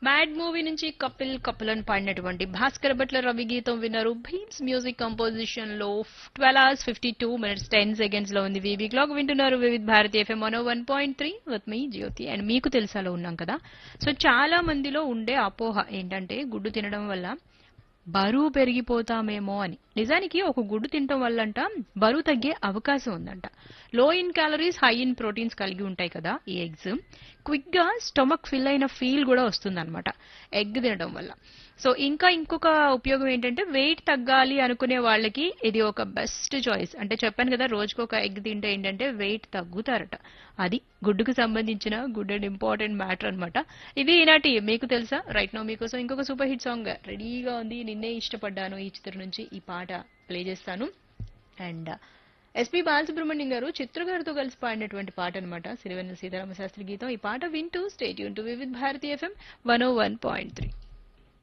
mad movie నుంచి కపిల్ కపిల్ అని పాడినటువంటి భాస్కర్ భట్ల రవి గీతం విన్నారు భీమ్స్ మ్యూజిక్ కంపోజిషన్ లో twelve hours fifty two minutes ten seconds లో ఉంది వీవీ క్లాక్ వింటున్నారు వివిధ్ భారతి ఎఫ్ఎం మనో వన్ పాయింట్ త్రీ విత్ మీ జ్యోతి అండ్ మీకు తెలుసాలో ఉన్నాం కదా సో చాలా మందిలో ఉండే అపోహ ఏంటంటే గుడ్డు తినడం వల్ల బరువు పెరిగిపోతామేమో అని నిజానికి ఒక గుడ్డు తినటం వల్లంట బరువు తగ్గే అవకాశం ఉందంట low in calories high in proteins కలిగి ఉంటాయి కదా ఈ ఎగ్స్ క్విక్ గా స్టమక్ ఫిల్ అయిన ఫీల్ కూడా వస్తుందన్నమాట ఎగ్ తినడం వల్ల సో ఇంకా ఇంకొక ఉపయోగం ఏంటంటే వెయిట్ తగ్గాలి అనుకునే వాళ్ళకి ఇది ఒక బెస్ట్ చాయిస్ అంటే చెప్పాను కదా రోజుకు ఒక ఎగ్ తింటే ఏంటంటే వెయిట్ తగ్గుతారట అది గుడ్డుకు సంబంధించిన గుడ్ అండ్ ఇంపార్టెంట్ మ్యాటర్ అన్నమాట ఇది ఈనాటి మీకు తెలుసా రైట్ నో మీకోసం ఇంకొక సూపర్ హిట్ సాంగ్ రెడీగా ఉంది నిన్నే ఇష్టపడ్డాను ఈ చిత్రం నుంచి ఈ పాట ప్లే చేస్తాను అండ్ ఎస్పి బాలసుబ్రహ్మణ్యం గారు చిత్ర గారితో కలిసి పాడినటువంటి పాట అనమాట సిరివెన్నెల సీతారామ శాస్త్రి గీతం ఈ పాట వింటూ స్టేట్ యూన్ to Vividh Bharati FM one O one point three